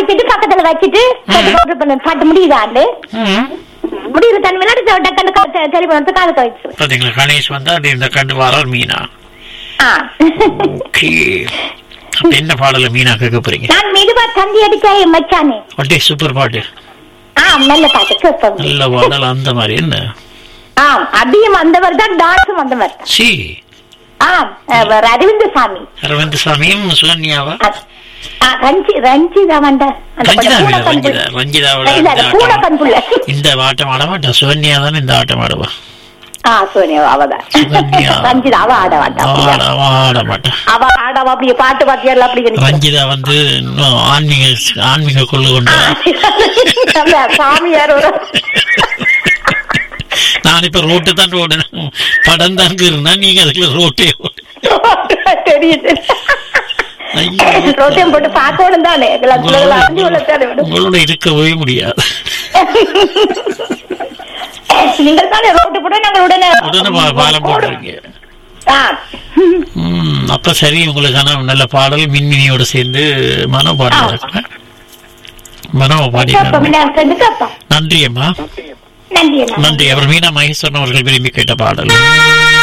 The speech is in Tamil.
அணைச்சிட்டு பக்கத்துல வச்சுட்டு கட்டு போட்டு பண்ண பாட்டு முடியுதாண்டு ம். முடியுற தண்ணி விளையாடி டக்குன்னு டெலிபோன் எடுத்து காது கழிச்சு பாத்தீங்களா கணேஷ் வந்தா அப்படி இந்த கண்டு வரார் மீனா ஆ ஓகே அப்ப என்ன பாடல மீனா கேட்க போறீங்க நான் மெதுவா தந்தி அடிச்சா என் மச்சானே ஒட்டே சூப்பர் பாட்டு ஆ நல்ல பாட்டு கேட்போம் நல்ல பாடல் அந்த மாதிரி என்ன ஆம் அபியும் வந்தவர் தான் டான்ஸும் வந்தவர் தான் சி ஆம் அவர் அரவிந்த சாமி அரவிந்த் சாமியும் சுகன்யாவா ஆ, ஆ, ரஞ்சி ரஞ்சிதா வந்த அந்த ரஞ்சிதா பூனை இல்ல, கண் ரஞ்சிதா ரஞ்சிதாவோட இல்ல, இந்த அது பூனை ஆட்டம் கண் புள்ள இந்த ஆட்டம் ஆட மாட்டா சுகன்யா தானே இந்த ஆட்டம் ஆடுவா ஆ சோனியா அவதான் சுகன்யா. ரஞ்சிதா அவ ஆட மாட்டா அப்படியா? ஆட அவ ஆட மாட்டா அவ ஆடவா அப்படியே பாட்டு பாத்தியால அப்படி நிக்கிறா. ரஞ்சிதா வந்து இன்னும் ஆன்மீக ஆன்மீக கொள்ளு கொண்டு நல்ல சாமியார் ஒரு நான் இப்ப ரோட்டு தான் ரோடு படம் தான் இருந்தா நீங்க அதுக்குள்ள ரோட்டே ஓடு. தெரியுது ஐயோ. ரோட்டையும் போட்டு பார்க்கணும் தானே உங்களோட அஞ்சு உள்ளத்தானே விடும் உங்களோட இருக்கவே முடியாது நீங்கள் தானே ரோட்டு போட நாங்கள் உடனே உடனே பா- பாலம் போடுறீங்க ஆ. ம், அப்ப சரி உங்களுக்கான நல்ல பாடல் மின்மினியோட சேர்ந்து மனோ பாடுறாங்க மனோ பாடி கேட்போம், நான் friend கேட்போம். நன்றி அம்மா நன்றி அண்ணா. நன்றி அவர் மீனா மகேஸ்வரன் அவர்கள் விரும்பி கேட்ட பாடல்